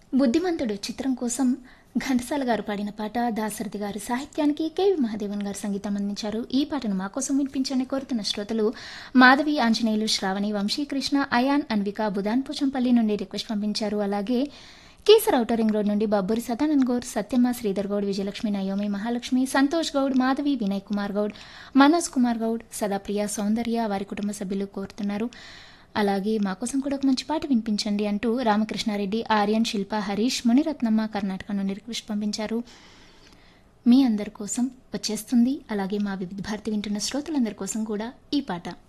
బుద్ధిమంతుడు చిత్రం కోసం ఘంటసాల గారు పాడిన పాట దాశరథి గారి సాహిత్యానికి కేవి మహాదేవన్ గారు సంగీతం అందించారు ఈ పాటను మా కోసం వినిపించని కోరుతున్న శ్రోతలు మాధవి ఆంజనేయులు శ్రావణి వంశీకృష్ణ అయాన్ అన్విక బుధాన్ పోచంపల్లి నుండి రిక్వెస్ట్ పంపించారు అలాగే కీసర్ ఔటర్ రింగ్ రోడ్ నుండి బబ్బూరి సదానంద్ గౌడ్ సత్యమ్మ శ్రీధర్ గౌడ్ విజయలక్ష్మి నయోమి మహాలక్ష్మి సంతోష్ గౌడ్ మాధవి వినయ్ కుమార్ గౌడ్ మనోజ్ కుమార్ గౌడ్ సదాప్రియ సౌందర్య వారి కుటుంబ సభ్యులు కోరుతున్నారు అలాగే మా కోసం కూడా ఒక మంచి పాట వినిపించండి అంటూ రామకృష్ణారెడ్డి ఆర్యన్ శిల్ప హరీష్ మునిరత్నమ్మ కర్ణాటక నుండి రిక్వెస్ట్ పంపించారు మీ అందరి కోసం వచ్చేస్తుంది అలాగే మా వివిధ భారతి వింటున్న శ్రోతలందరి కోసం కూడా ఈ పాట